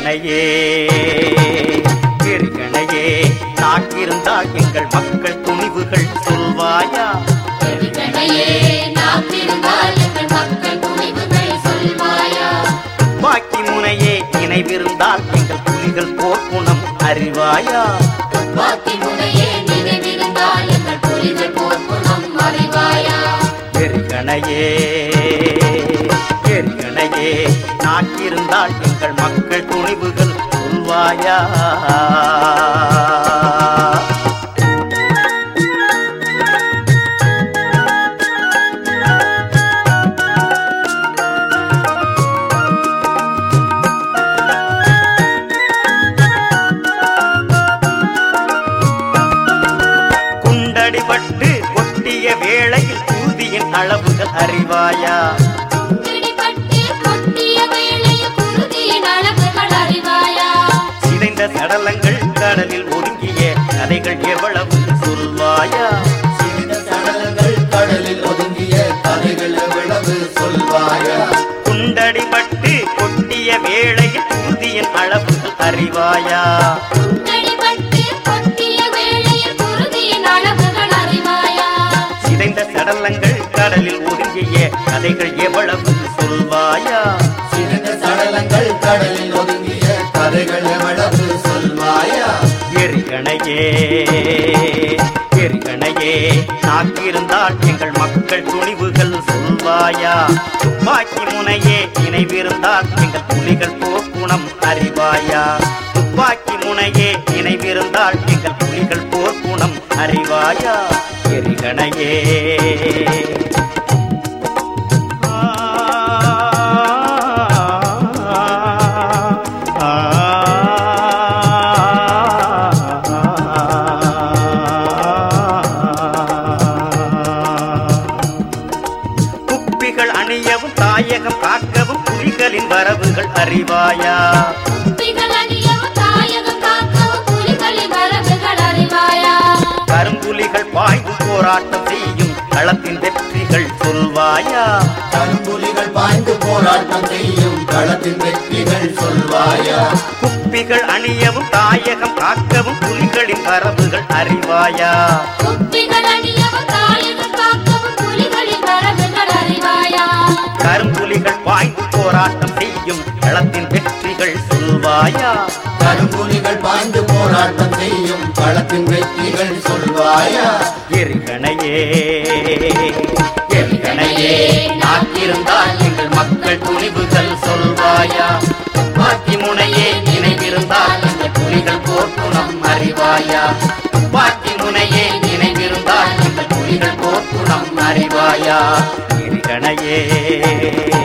எரிகணையே எரிகணையே நாக்கிருந்தால் எங்கள் மக்கள் துணிவுகள் சொல்வாயா எரிகணையே நாட்டிருந்தால் எங்கள் மக்கள் துணிவுகள் சொல்வாயா துப்பாக்கி முனையே நினைவிருந்தால் எங்கள் புலிகள் போர்க்குணம் அறிவாயா துப்பாக்கி முனையே நினைவிருந்தால் எங்கள் புலிகள் போர்க்குணம் அறிவாயா எரிகணையே எரிகணையே நாக்கிருந்தால் எங்கள் மக்கள் துணிவுகள் சொல்வாயா குண்டடிபட்டு கொட்டிய வேளையில் குருதியின் அளவுகள் அறிவாயா பிடிபட்டு கொட்டிய வேளையில் குருதியின் அளவுகள் அறிவாயா சிதைந்த சடலங்கள் கடலில் ஒதுங்கிய கதைகள் எவ்வளவு சொல்வாயா சிறித சடலங்கள் கடலில் ஒதுங்கிய கதைகள் எவ்வளவு சொல்வாயா குண்டடிபட்டு கொட்டிய வேளையில் குருதியின் அளவுகள் அறிவாயா பிடிபட்டு கொட்டிய வேளையில் குருதியின் அளவுகள் அறிவாயா சிதைந்த சடலங்கள் கடலில் ஒதுங்கிய கதைகள் எவ்வளவு சொல்வாயா சிறித சடலங்கள் கடலில் ஒதுங்கிய கதைகள் எவ்வளவு சொல்வாயா எரிகணையே எரிகணையே நாக்கிருந்தால் எங்கள் மக்கள் துணிவுகள் சொல்வாயா துப்பாக்கி முனையே நினைவிருந்தால் எங்கள் புலிகள் போர்க்குணம் அறிவாயா துப்பாக்கி முனையே நினைவிருந்தால் எங்கள் புலிகள் போர்க்குணம் அறிவாயா எரிகணையே குப்பிகள் அணியவும் தாயகம் காக்கவும் புலிகளின் வரவுகள் அறிவாயா குப்பிகள் அணியவும் தாயகம் காக்கவும் புலிகளின் வரவுகள் அறிவாயா கரும்புலிகள் பாய்ந்து போராட்டம் செய்யும் களத்தின் வெற்றிகள் சொல்வாயா கரும்புலிகள் பாய்ந்து போராட்டம் செய்யும் களத்தின் வெற்றிகள் சொல்வாயா குப்பிகள் அணியவும் தாயகம் காக்கவும் புலிகளின் வரவுகள் அறிவாயா குப்பிகள் அணியவும் தாயகம் காக்கவும் புலிகளின் வரவுகள் அறிவாயா கரும்புலிகள் பாய்ந்து போராட்டம் செய்யும் களத்தின் வெற்றிகள் சொல்வாயா கரும்புலிகள் பாய்ந்து போராட்டம் செய்யும் களத்தின் வெற்றிகள் சொல்வாயா எரிகணையே எரிகணையே நாட்டிருந்தால் எங்கள் மக்கள் துணிவுகள் சொல்வாயா துப்பாக்கி முனையே நினைவிருந்தால் எங்கள் புலிகள் போர்க்குணம் அறிவாயா துப்பாக்கி முனையே நினைவிருந்தால் எங்கள் புலிகள் போர்க்குணம் அறிவாயா எரிகணையே